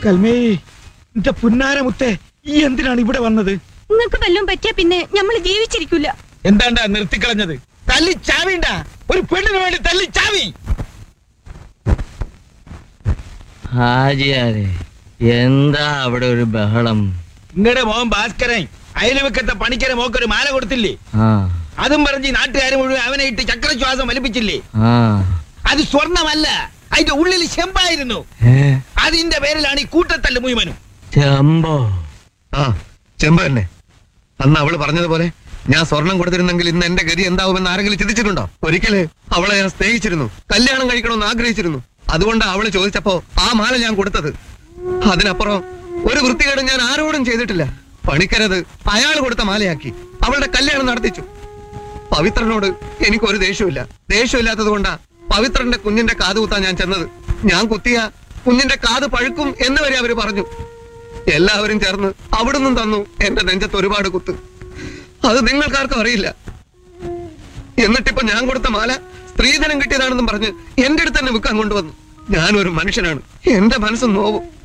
കൽമേ എന്റെ പുന്നാര മുത്തേ ഈ എന്തിനാണ് ഇവിടെ വന്നത് നിങ്ങൾക്ക് വല്ലതും പറ്റിയാ പിന്നെ നമ്മൾ ജീവിച്ചിരിക്കൂല എന്താണ്ടാ നിർത്തിക്കളഞ്ഞത് തല്ലി ചാവിണ്ട ഒരു പെണ്ണിന് വേണ്ടി തല്ലി ചാവി ഹാജിയാരെ എന്താ അവിടെ ഒരു ബഹളം നിങ്ങളുടെ മോൻ ഭാസ്കരൻ അയൽവക്കത്തെ പണിക്കരെ മോക്കൊരു മാല കൊടുത്തില്ലേ ആ അതും പറഞ്ഞ് നാട്ടുകാർ മുഴുവൻ അവനെ ഇട്ട് ചക്രശ്വാസം വലിപ്പിച്ചില്ലേ ആ അത് സ്വർണമല്ല അതിന്റെ ഉള്ളിൽ ചെമ്പായിരുന്നു ഏ അതിന്റെ പേരിലാണ് ഈ കൂട്ടത്തല്ല് മുഴുവനും ചെമ്പോ ആ ചെമ്പ് തന്നെ അന്ന് അവള് പറഞ്ഞതുപോലെ ഞാൻ സ്വർണം കൊടുത്തിരുന്നെങ്കിൽ ഇന്ന് എന്റെ ഗതി എന്താവുമെന്ന് ആരെങ്കിലും ചിന്തിച്ചിട്ടുണ്ടോ ഒരിക്കല് അവളെ ഞാൻ സ്നേഹിച്ചിരുന്നു കല്യാണം കഴിക്കണമെന്ന് ആഗ്രഹിച്ചിരുന്നു അതുകൊണ്ടാ അവള് ചോദിച്ചപ്പോ ആ മാല ഞാൻ കൊടുത്തത് അതിനപ്പുറം ഒരു വൃത്തികേടും ഞാൻ ആരോടും ചെയ്തിട്ടില്ല പണിക്കരത് അയാൾ കൊടുത്ത മാലയാക്കി അവളുടെ കല്യാണം നടത്തിച്ചു പവിത്രനോട് എനിക്കൊരു ദേഷ്യമില്ല ദേഷ്യമില്ലാത്തത് കൊണ്ടാ പവിത്രന്റെ കുഞ്ഞിന്റെ കാത് കുത്താൻ ഞാൻ ചെന്നത് ഞാൻ കുത്തിയ കുഞ്ഞിന്റെ കാത് പഴുക്കും എന്ന് വരെ അവര് പറഞ്ഞു എല്ലാവരും ചേർന്ന് അവിടുന്ന് തന്നു എന്റെ നെഞ്ചത്ത് ഒരുപാട് കുത്ത് അത് നിങ്ങൾക്കാർക്കും അറിയില്ല എന്നിട്ടിപ്പോ ഞാൻ കൊടുത്ത മാല സ്ത്രീധനം കിട്ടിയതാണെന്നും പറഞ്ഞ് എന്റെ അടുത്ത് തന്നെ വിൽക്കാൻ കൊണ്ടുവന്നു ഞാനൊരു മനുഷ്യനാണ് എന്റെ മനസ്സ് നോവും